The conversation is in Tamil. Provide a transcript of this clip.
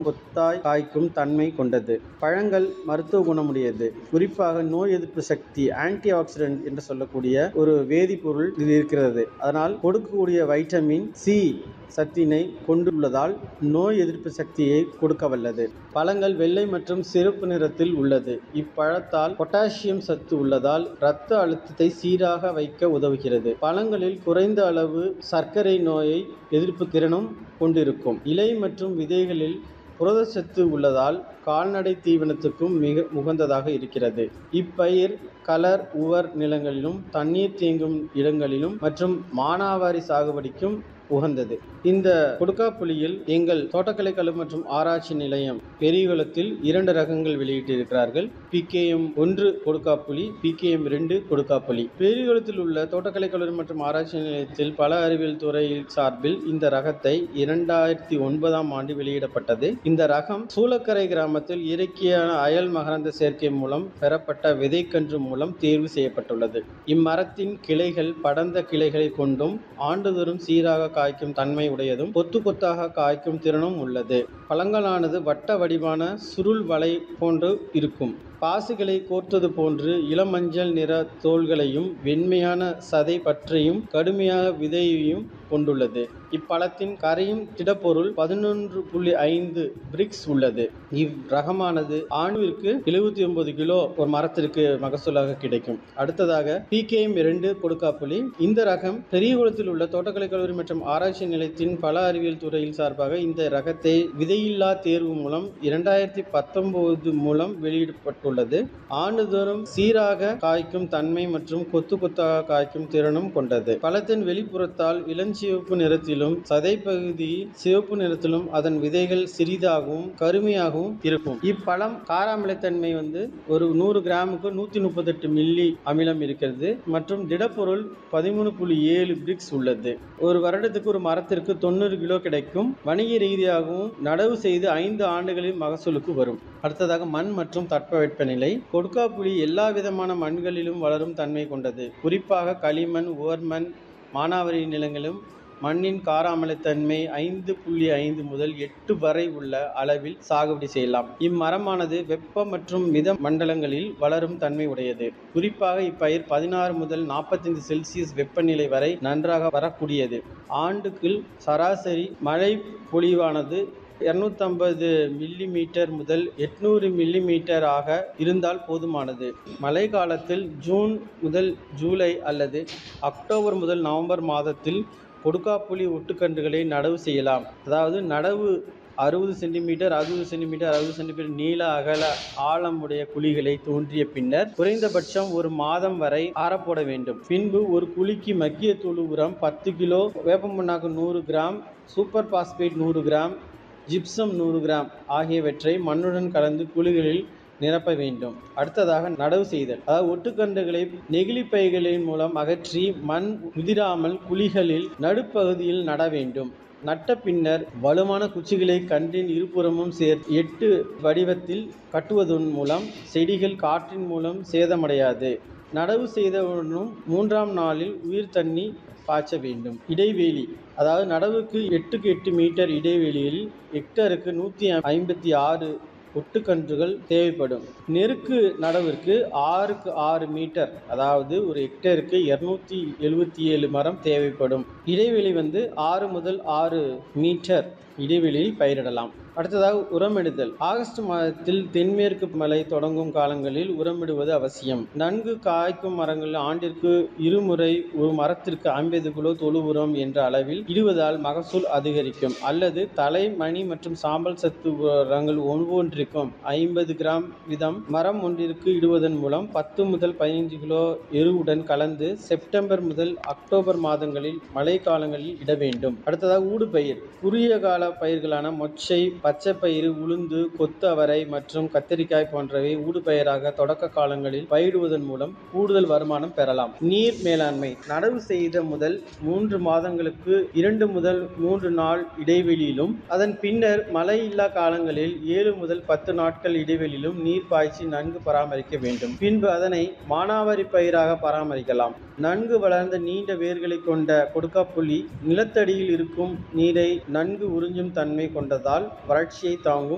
கொத்தாய் காய்க்கும் தன்மை கொண்டது பழங்கள் மருத்துவ குணமுடையது குறிப்பாக நோய் எதிர்ப்பு சக்தி ஆன்டி ஆக்சிடென்ட் என்று சொல்லக்கூடிய ஒரு வேதிப்பொருள் இது இருக்கிறது அதனால் கொடுக்கக்கூடிய வைட்டமின் சி சத்தினை கொண்டுள்ளதால் நோய் எதிர்ப்பு சக்தியை கொடுக்க வல்லது பழங்கள் வெள்ளை மற்றும் சிவப்பு நிறத்தில் உள்ளது இப்பழத்தால் பொட்டாசியம் சத்து உள்ளதால் இரத்த அழுத்தத்தை சீராக வைக்க உதவுகிறது பழங்களில் குறைந்த அளவு சர்க்கரை நோயை எதிர்ப்பு திறனும் கொண்டிருக்கும் இலை மற்றும் விதைகளில் புரதச்சத்து உள்ளதால் கால்நடை தீவனத்துக்கும் மிக உகந்ததாக இருக்கிறது இப்பயிர் கலர் உவர் நிலங்களிலும் தண்ணீர் தேங்கும் இடங்களிலும் மற்றும் மானாவாரி சாகுபடிக்கும் உகந்தது இந்த கொடுக்காப்புளியில் எங்கள் தோட்டக்கலை கழகம் மற்றும் ஆராய்ச்சி நிலையம் பெரியகுளத்தில் இரண்டு ரகங்கள் வெளியிட்டிருக்கிறார்கள் பிகேஎம் ஒன்று கொடுக்காப்புளி பிகேஎம் ரெண்டு கொடுக்காப்புளி பெரியகுளத்தில் உள்ள தோட்டக்கலை கல்லூரி மற்றும் ஆராய்ச்சி நிலையத்தில் பல அறிவியல் துறை சார்பில் இந்த ரகத்தை இரண்டாயிரத்தி ஒன்பதாம் ஆண்டு வெளியிடப்பட்டது இந்த ரகம் சூளக்கரை கிராமத்தில் இயற்கையான அயல் மகரந்த சேர்க்கை மூலம் பெறப்பட்ட விதைக்கன்று மூலம் தேர்வு செய்யப்பட்டுள்ளது இம்மரத்தின் கிளைகள் படர்ந்த கிளைகளை கொண்டும் ஆண்டுதோறும் சீராக காய்க்கும் தன்மை உடையதும் கொத்து கொத்தாக காய்க்கும் திறனும் உள்ளது பழங்களானது வட்ட வடிவான சுருள் வலை போன்று இருக்கும் பாசிகளை கோர்த்தது போன்று இளமஞ்சள் நிற தோள்களையும் வெண்மையான சதை பற்றையும் கடுமையாக விதையையும் கொண்டுள்ளது இப்பழத்தின் கரையும் திடப்பொருள் பதினொன்று புள்ளி ஐந்து பிரிக்ஸ் உள்ளது இவ்வரகமானது ஆண்டுவிற்கு எழுபத்தி ஒன்பது கிலோ ஒரு மரத்திற்கு மகசூலாக கிடைக்கும் அடுத்ததாக பிகேஎம் இரண்டு கொடுக்காப்புளி இந்த ரகம் பெரியகுளத்தில் உள்ள தோட்டக்கலை கல்லூரி மற்றும் ஆராய்ச்சி நிலையத்தின் பல அறிவியல் துறையில் சார்பாக இந்த ரகத்தை விதையில்லா தேர்வு மூலம் இரண்டாயிரத்தி பத்தொன்பது மூலம் வெளியிடப்பட்டுள்ளது ஆண்டுதோறும் சீராக காய்க்கும் தன்மை மற்றும் கொத்து கொத்தாக காய்க்கும் திறனும் கொண்டது பழத்தின் வெளிப்புறத்தால் இளஞ்சிவப்பு நிறத்திலும் சதை பகுதி சிவப்பு நிறத்திலும் அதன் விதைகள் சிறிதாகவும் கருமையாகவும் இருக்கும் இப்பழம் காராமிலத்தன்மை வந்து ஒரு நூறு கிராமுக்கு நூற்றி முப்பத்தெட்டு மில்லி அமிலம் இருக்கிறது மற்றும் திடப்பொருள் பதிமூணு புள்ளி ஏழு பிரிக்ஸ் உள்ளது ஒரு வருடத்துக்கு ஒரு மரத்திற்கு தொண்ணூறு கிலோ கிடைக்கும் வணிக ரீதியாகவும் நடவு செய்து ஐந்து ஆண்டுகளில் மகசூலுக்கு வரும் அடுத்ததாக மண் மற்றும் தட்பவெப்பநிலை கொடுக்காப்புளி எல்லா விதமான மண்களிலும் வளரும் தன்மை கொண்டது குறிப்பாக களிமண் உவர்மண் மானாவாரி நிலங்களும் மண்ணின் காராமிலத்தன்மை ஐந்து புள்ளி ஐந்து முதல் எட்டு வரை உள்ள அளவில் சாகுபடி செய்யலாம் இம்மரமானது வெப்ப மற்றும் மித மண்டலங்களில் வளரும் தன்மை உடையது குறிப்பாக இப்பயிர் பதினாறு முதல் நாற்பத்தைந்து செல்சியஸ் வெப்பநிலை வரை நன்றாக வரக்கூடியது ஆண்டுக்குள் சராசரி மழை பொழிவானது இரநூத்தம்பது மில்லி மீட்டர் முதல் எட்நூறு மில்லி மீட்டர் ஆக இருந்தால் போதுமானது மழை காலத்தில் ஜூன் முதல் ஜூலை அல்லது அக்டோபர் முதல் நவம்பர் மாதத்தில் கொடுக்காப்புளி ஒட்டுக்கன்றுகளை நடவு செய்யலாம் அதாவது நடவு அறுபது சென்டிமீட்டர் அறுபது சென்டிமீட்டர் அறுபது சென்டிமீட்டர் நீள அகல ஆழமுடைய குழிகளை தோன்றிய பின்னர் குறைந்தபட்சம் ஒரு மாதம் வரை ஆறப்போட வேண்டும் பின்பு ஒரு குழிக்கு மக்கிய தொழு உரம் பத்து கிலோ வேப்ப புண்ணாக்கு நூறு கிராம் சூப்பர் பாஸ்பேட் நூறு கிராம் ஜிப்சம் நூறு கிராம் ஆகியவற்றை மண்ணுடன் கலந்து குழிகளில் நிரப்ப வேண்டும் அடுத்ததாக நடவு செய்தல் அதாவது ஒட்டுக்கன்றுகளை நெகிழி பைகளின் மூலம் அகற்றி மண் உதிராமல் குழிகளில் நடுப்பகுதியில் நட வேண்டும் நட்ட பின்னர் வலுவான குச்சிகளை கன்றின் இருபுறமும் சேர் எட்டு வடிவத்தில் கட்டுவதன் மூலம் செடிகள் காற்றின் மூலம் சேதமடையாது நடவு செய்தவுடனும் மூன்றாம் நாளில் உயிர் தண்ணி பாய்ச்ச வேண்டும் இடைவெளி அதாவது நடவுக்கு எட்டுக்கு எட்டு மீட்டர் இடைவெளியில் ஹெக்டருக்கு நூற்றி ஐம்பத்தி ஆறு ஒட்டுக்கன்றுகள் தேவைப்படும் நெருக்கு நடவிற்கு ஆறுக்கு ஆறு மீட்டர் அதாவது ஒரு ஹெக்டருக்கு இரநூத்தி எழுபத்தி ஏழு மரம் தேவைப்படும் இடைவெளி வந்து ஆறு முதல் ஆறு மீட்டர் இடைவெளியில் பயிரிடலாம் அடுத்ததாக உரமிடுதல் ஆகஸ்ட் மாதத்தில் தென்மேற்கு மழை தொடங்கும் காலங்களில் உரமிடுவது அவசியம் நன்கு காய்க்கும் மரங்கள் ஆண்டிற்கு இருமுறை ஒரு மரத்திற்கு ஐம்பது கிலோ தொழு உரம் என்ற அளவில் இடுவதால் மகசூல் அதிகரிக்கும் அல்லது தலை மணி மற்றும் சாம்பல் சத்து உரங்கள் ஒவ்வொன்றிற்கும் ஐம்பது கிராம் வீதம் மரம் ஒன்றிற்கு இடுவதன் மூலம் பத்து முதல் பதினைஞ்சு கிலோ எருவுடன் கலந்து செப்டம்பர் முதல் அக்டோபர் மாதங்களில் மழை காலங்களில் இட வேண்டும் அடுத்ததாக ஊடுபயிர் குறுகிய கால பயிர்களான மொச்சை பச்சைப்பயிறு உளுந்து கொத்து அவரை மற்றும் கத்தரிக்காய் போன்றவை ஊடுபயிராக தொடக்க காலங்களில் பயிடுவதன் மூலம் கூடுதல் வருமானம் பெறலாம் நீர் மேலாண்மை நடவு செய்த முதல் மூன்று மாதங்களுக்கு இரண்டு முதல் மூன்று நாள் இடைவெளியிலும் அதன் பின்னர் மழை இல்லா காலங்களில் ஏழு முதல் பத்து நாட்கள் இடைவெளியிலும் நீர் பாய்ச்சி நன்கு பராமரிக்க வேண்டும் பின்பு அதனை மானாவாரி பயிராக பராமரிக்கலாம் நன்கு வளர்ந்த நீண்ட வேர்களை கொண்ட கொடுக்காப்புளி நிலத்தடியில் இருக்கும் நீரை நன்கு உறிஞ்சும் தன்மை கொண்டதால் வறட்சியை தாங்கும்